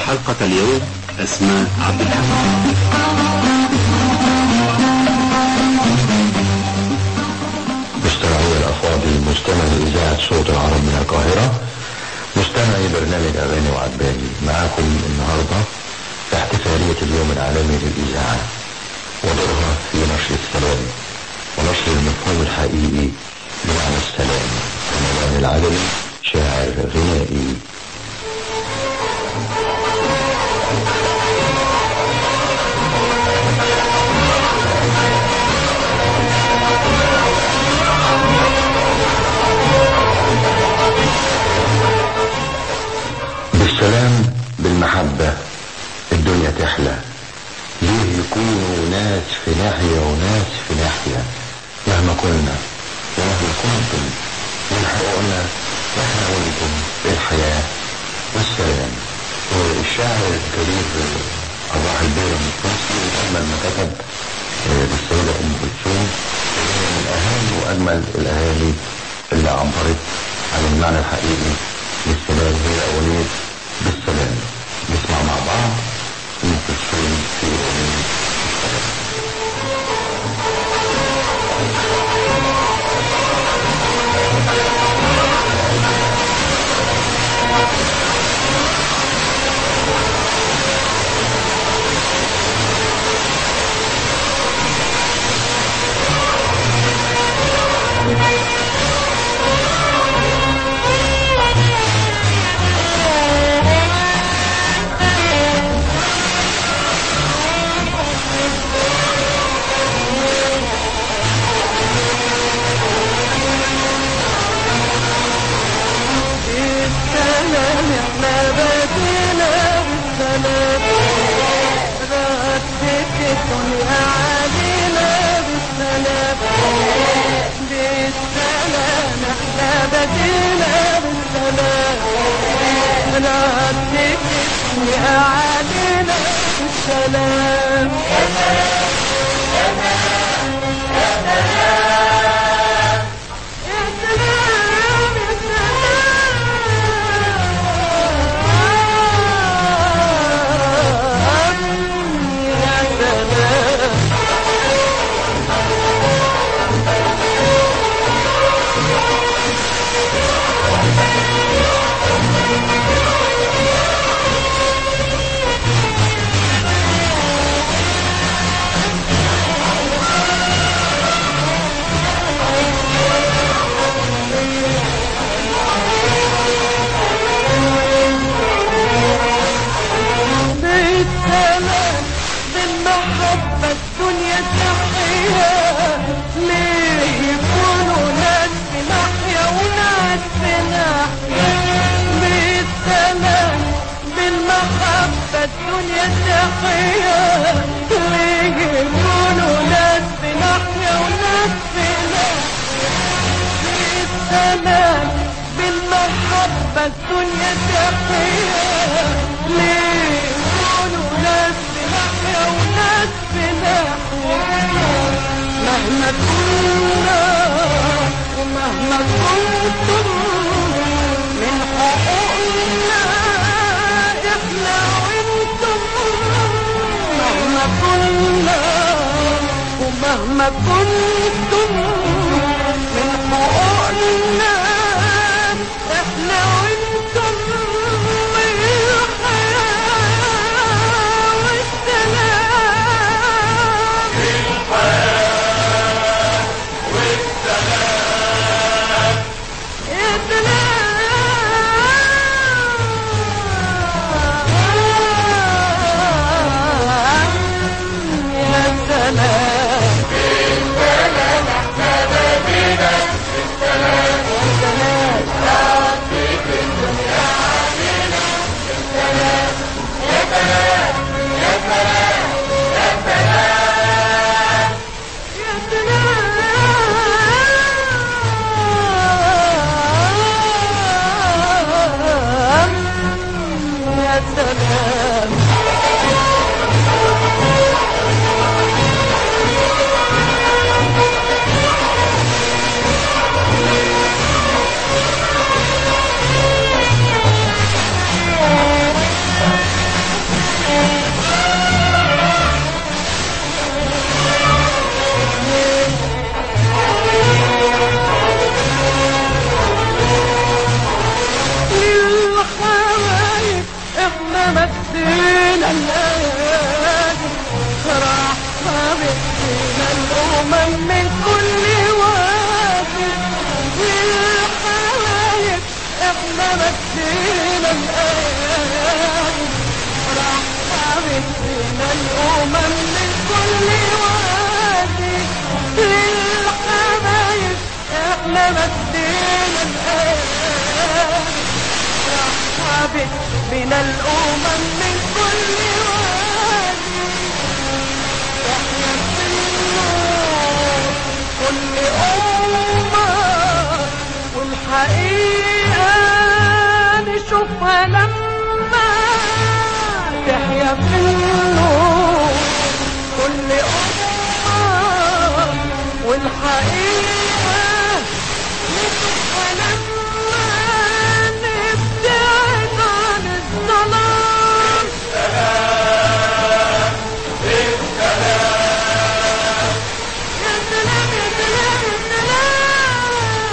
حلقة اليوم أسماء عبد الحميد مستمعي الأفاضل مستمعي إذاعة صوت العرب من القاهرة مستمعي برنامج أغاني وعجباني معاكم النهاردة في احتفالية اليوم العالمي للإذاعة ودورها في نشر السلام ونشر المفهوم الحقيقي بمعنى السلام رمضان العدمي شاعر غنائي بالسلام بالمحبة الدنيا تحلى ليه يكونوا ناس في ناحية وناس في ناحية مهما كنا ومهما كنتم من حقوقنا احنا وانتم الحياة والسلام والشاعر الكبير صباح البير المصري أجمل ما كتب للسيدة أم كلثوم من أهم وأجمل الأغاني اللي عبرت عن المعنى الحقيقي للسلام هي أغنية بالسلام نسمع مع بعض أم كلثوم في أغنية السلام بالسلام احنا بدينا بالسلام ردت الدنيا علينا بالسلام بالسلام احنا بدينا بالسلام ردت الدنيا علينا بالسلام يا سلام يا سلام يا سلام بالسلام بالمحبة الدنيا تحيا ليه يكونوا ناس في ناحية وناس في ناحية بالسلام بالمحبة الدنيا تحيا ليه يكونوا ناس في ناحية وناس في ناحية بالسلام بالمحبة الدنيا تحيا ليه يكونوا ناس في ناحية وناس في ناحية مهما كنا ومهما كنتم من حقوقنا احنا وانتم مهما كنا ومهما كنتم من حقوقنا احنا وانتم الحياة والسلام يا سلام يا سلام الأيادي رحبت بنا الأمم من كل وادي للحبايب احنا مدينا الأيادي رحبت بنا الأمم من كل وادي للحبايب احنا مدينا الأيادي رحبت بنا الأمم من كل وادي احنا في النور كل أمة والحقيقة نشوفها لما تحيا في النور كل أمة والحقيقة نشوفها لما نبتعد عن الظلام يا سلام يا سلام يا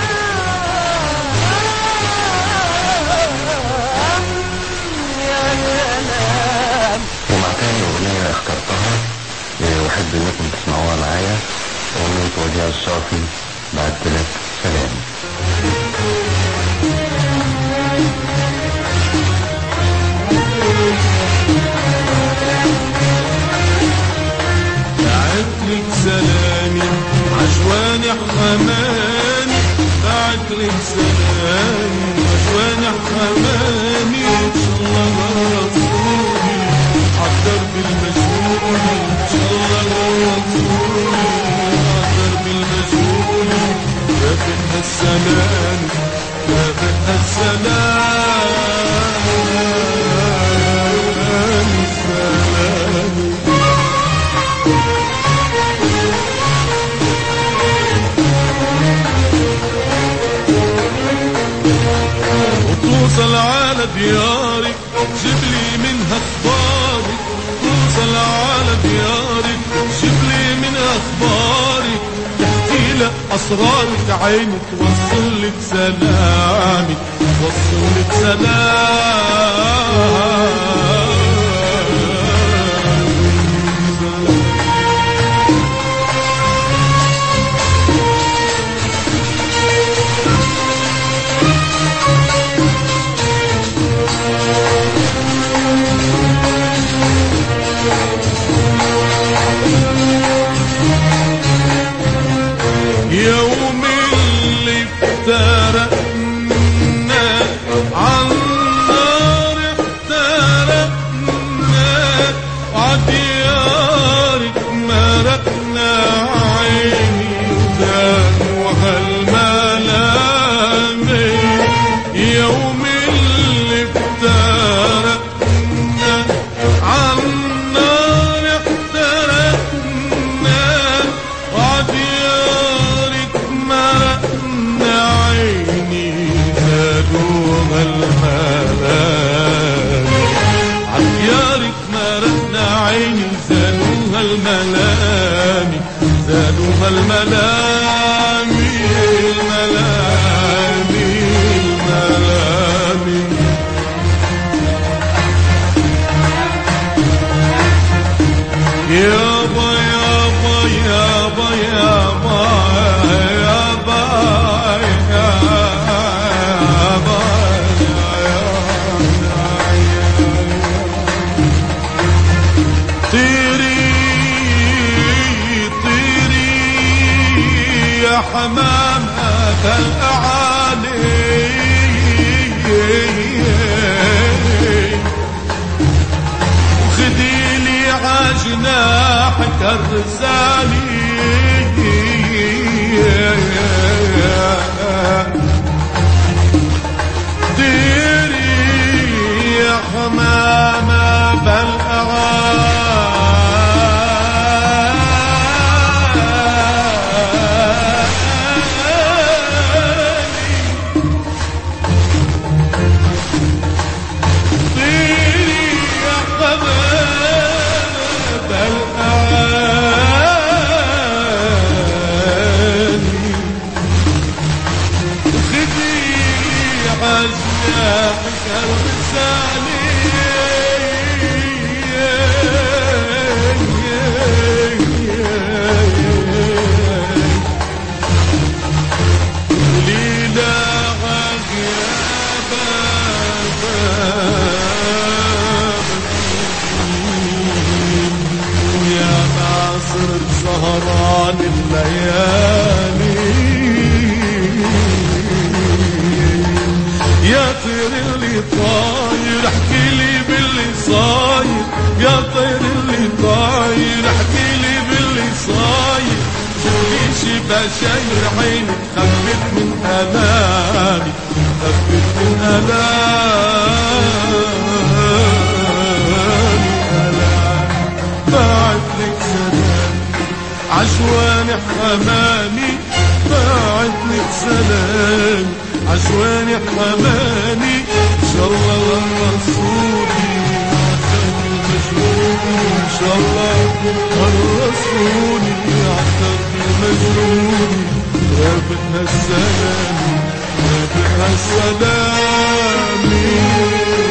سلام يا سلام ومع تاني أغنية اخترتها آه، وأحب إنكم تسمعوها معايا أغنية وديع الصافي بعت لك سلام بعتلك سلامي عشواني حماني بعتلك سلامي عشواني حماني ان شاء الله رسولي عالدرب المشهوري ان شاء الله رسولي عالدرب المشهوري كافئها السلام كافئها السلام السلام وتوصل على ديارك جيب لي منها اخبارك توصل على ديارك جيب لي منها اخبارك تحكي لك اسرارك عينك توصل لك سلامي توصل لك سلام يوم اللي افترقنا عن نار افترقنا وعديارك مرقنا عيني وزاد وهالملامي يوم اللي افترقنا عن نار افترقنا وعديارك مرقنا عيني زادوها الملامي عديارك مرقنا عيني زادوها الملامي زادوها الملامي الملامي الملامي يابا يابا يابا يابا يابا يابا طيري طيري يا حمامة الأعالي وخدي لي عجناحك الرسالي ديري يا حمامة بالأغاني طيري يا حباب الأعالي يا طير اللي طاير احكي لي باللي صاير شوفي شي بشاير عيني خفت من امامي خفت من الامي الامي بعت لك سلام عشواني حمامي بعت لك سلام عشواني حمامي ان شاء الله الرسولي ان شاء الله الرسولي عتق مجنوني رابها السلام رابها السلام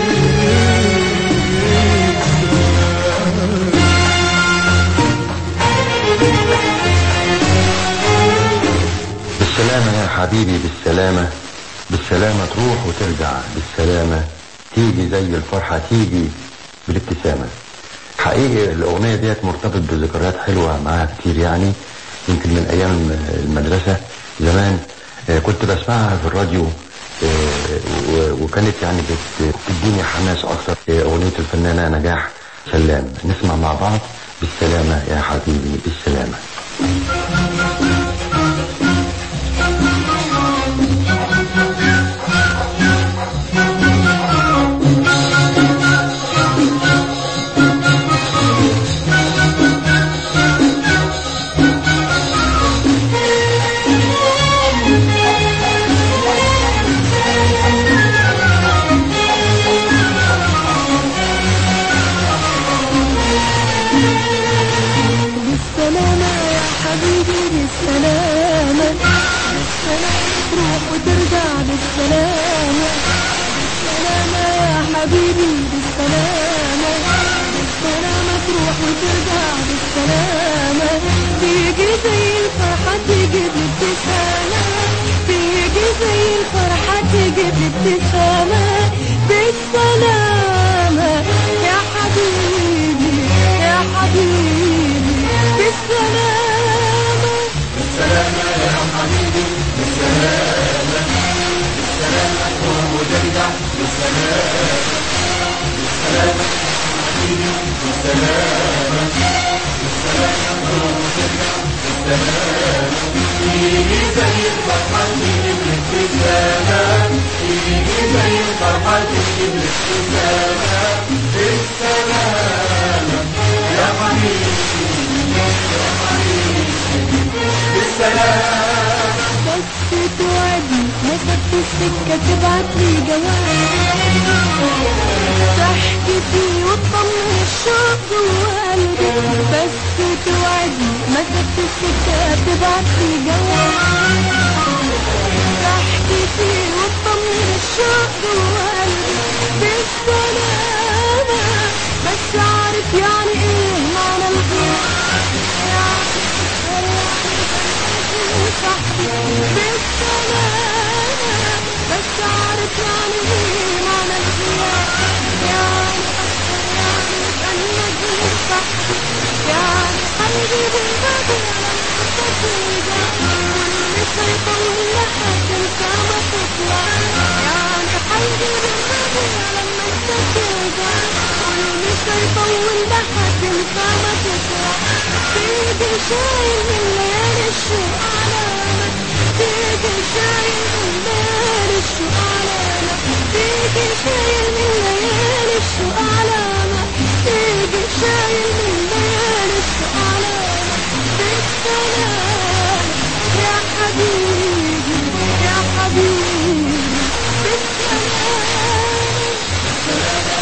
بالسلامة يا حبيبي بالسلامة بالسلامة تروح وترجع بالسلامة تيجي زي الفرحة تيجي بالابتسامة حقيقي الأغنية ديت مرتبط بذكريات حلوة معاها كتير يعني يمكن من أيام المدرسة زمان آه، كنت بسمعها في الراديو آه، و- وكانت يعني بت- بتديني حماس أكتر آه، أغنية الفنانة نجاح سلام نسمع مع بعض بالسلامة يا حبيبي بالسلامة بالسلامة يا حبيبي بالسلامة بالسلامة تروح وترجع بالسلامة بالسلامة يا حبيبي بالسلامة بالسلامة تروح وترجع بالسلامة تيجي زي الفرحة تيجي بالابتسامة تيجي زي الفرحة تيجي بالابتسامة بالسلامة يا حبيبي يا حبيبي بالسلامة بس توعدني مسكت السكة تبعت لي جواب تحكي فيه وتطمن الشوق جوا قلبي بس توعدني مسكت السكة تبعت لي جواب تحكي فيه وتطمن الشوق جوا قلبي بالسلامة بس عارف يعني ايه معنى الغياب يعني صاحبي بالسلامة بس عارف يعني ايه معنى الغياب يعني يعني كأنك صاحبي يعني قلبي بالغدر لما ترجع واللي سيطول لحد السما تطلع يعني قلبي بالغدر لما انت ترجع واللي سيطول لحد السما تطلع تيجي شايل من ليالي الشوق علامة تيجي شايل من ليالي الشوق علامة تيجي شايل من ليالي الشوق علامة تيجي شايل من ليالي الشوق علامة بالسلامة يا حبيبي يا حبيبي بالسلامة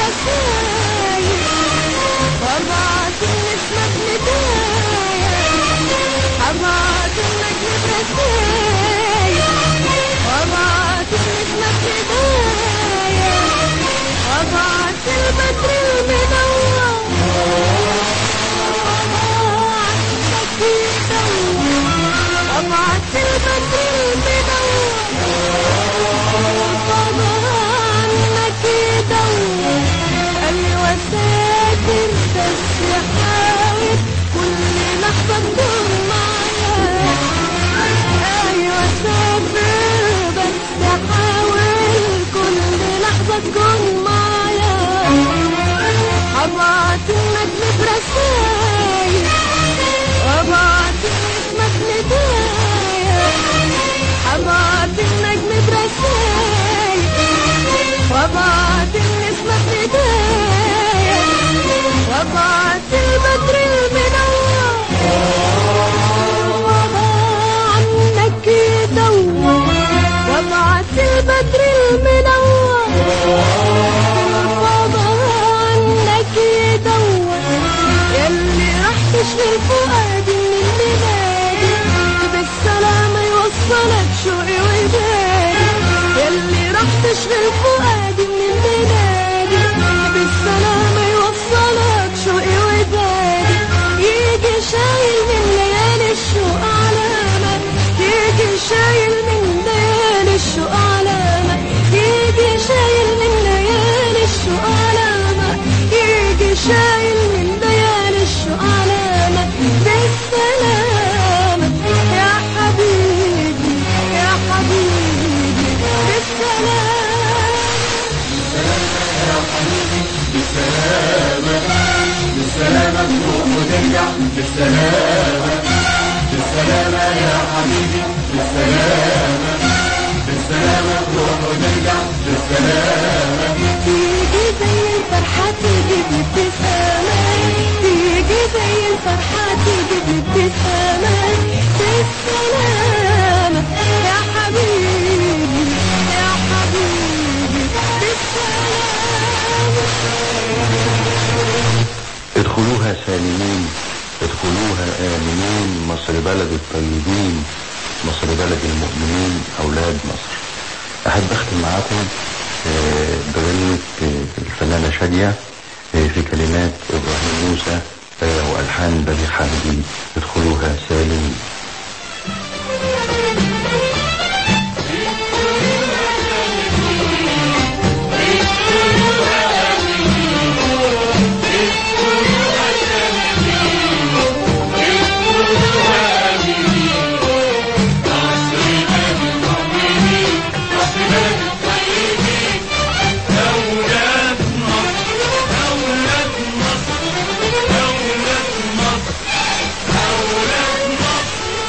برسايل وابعت الاسمك ندايا ابعت النجم برسايل وابعت الاسمك ندايا وابعت البدر المنور عنك يدور ابعت البدر المنور عنك يدور قال لي وساكن بس حاول كل لحظة تكون معايا أيوة سافر بس حاول كل لحظة تكون معايا أبعت النجم برسايل وأبعت اسمك ندايا أبعت النجم برسايل وأبعت اسمك ندايا وأبعت البدر المنور عنك يدور وابعت البدر المنور عنك يدور يلي راح تشغل فؤادي من بلادي بالسلامة يوصلك شوقي ودادي يلي راح تشغل فؤادي من بلادي بالسلامة يوصلك شوقي ودادي يجي شايل من ليالي الشوق علامة يجي شايل من ليالي الشوق علامة يجي شايل من ليالي الشوق علامة يجي شايل من ليالي الشوق علامة بالسلامة يا حبيبي يا حبيبي بالسلامة تيجي زي الفرحة تيجي بابتسامة تيجي زي الفرحة تيجي بابتسامة بالسلامة يا حبيبي يا حبيبي بالسلامة ادخلوها سالمين ادخلوها آمنين مصر بلد الطيبين مصر بلد المؤمنين أولاد مصر أحب أختم معاكم آه، بغنة آه، الفنانة شادية آه، في كلمات إبراهيم موسى آه، وألحان بليغ حامدي ادخلوها سالمين أولاد مصر أولاد مصر أولاد مصر أولاد مصر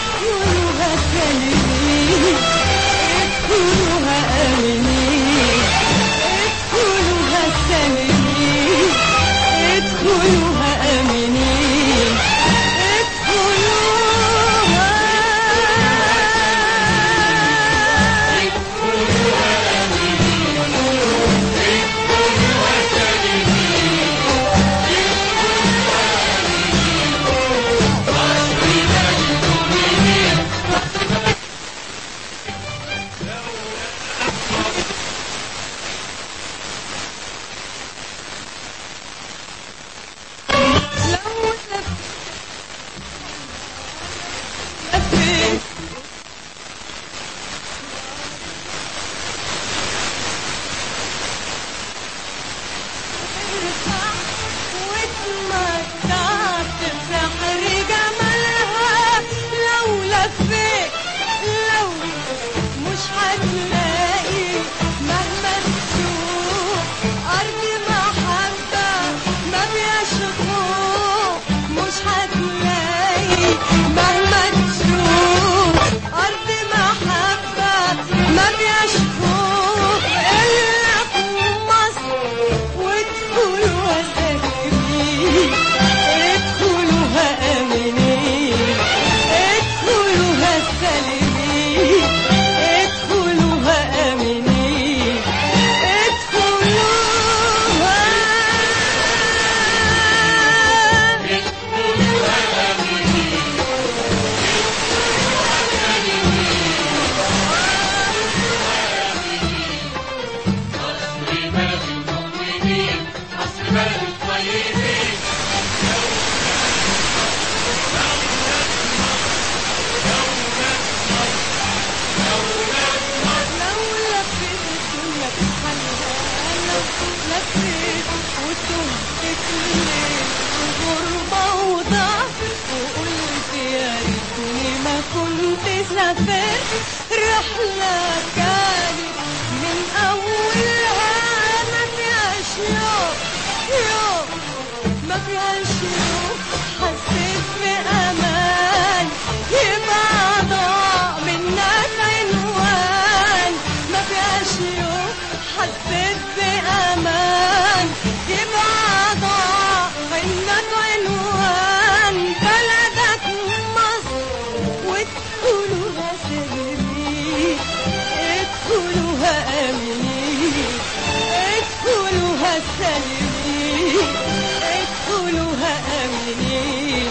أحلى كانت من أولها ما فيهاش يوم يوم ما فيهاش يوم حسيت بأمان يبقى ضاع منك عنوان ما فيهاش يوم حسيت بأمان يبقى ضاع منك عنوان بلدك مصر وادخلوها سلمي ادخلوها امني ادخلوها سلمي ادخلوها امني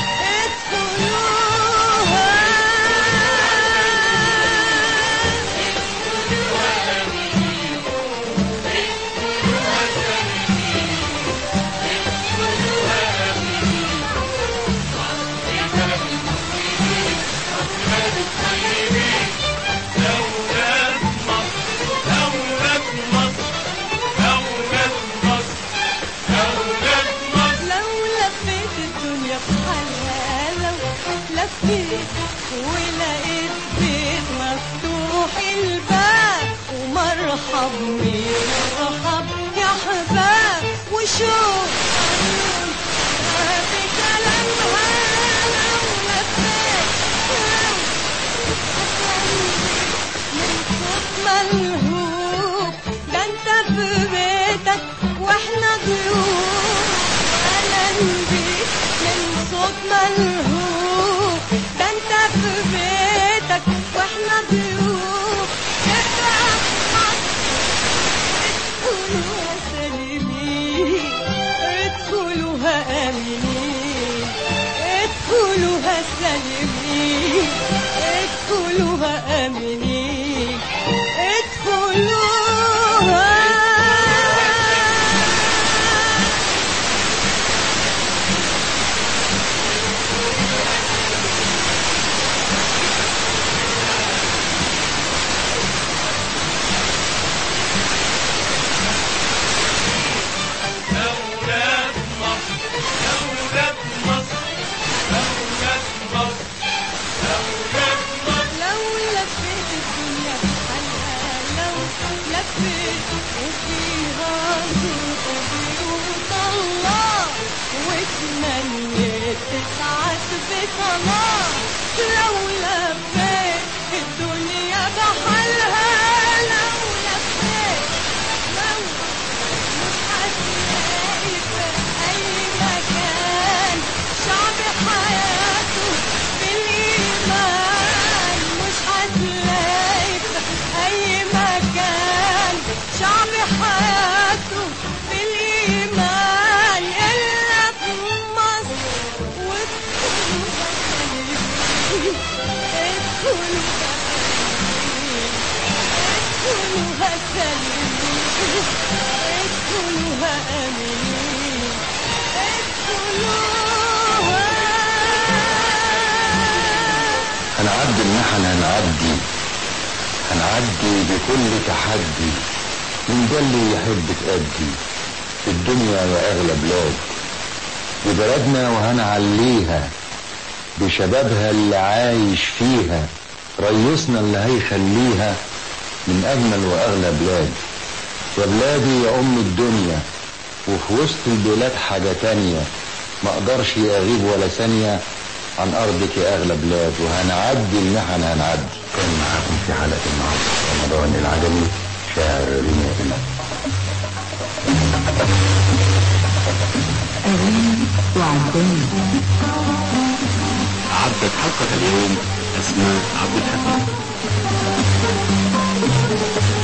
ادخلوها لو لفيت الدنيا بحالها لو لفيت ولقيت بيت مفتوح الباب ومرحب مين مرحب يا حباب وشوف عيون ما في كلامها لو لفيت من صوت ملهوب ده انت في بيتك واحنا ضيوف انا نبيت من صوت ملهوب ده انت في بيتك واحنا ضيوف ارجع ادخلوها سالمين ادخلوها امنين ادخلوها سالمين ادخلوها امنين ادخلوها لو لفيت الدنيا بحالها لو لفيت وفيها ذوق بيوت الله واتمنيت تسعد بصلاة لو لفيت الدنيا بحالها لو لفيت لو مش هتلاقي في أي مكان شعب حياته بالإيمان مش هتلاقي في أي مكان شعب حياته بالإيمان إلا في مصر وادخلوها سليمين ادخلوها ادخلوها سليمين ادخلوها امنين ادخلوها هنعدي المحن هنعدي هنعدي بكل تحدي من ده اللي يحب تأدي في الدنيا يا أغلى بلاد دي بلدنا وهنعليها بشبابها اللي عايش فيها ريسنا اللي هيخليها من أجمل وأغلى بلاد يا بلادي يا أم الدنيا وفي وسط البلاد حاجة تانية ما اقدرش اغيب ولا ثانية عن ارضك يا اغلى بلاد وهنعدي المحن هنعدي كان معاكم في حلقة النهاردة رمضان العجمي شاعر ريما إمام أغاني وعداني عدت حلقة اليوم أسماء عبد الحكيم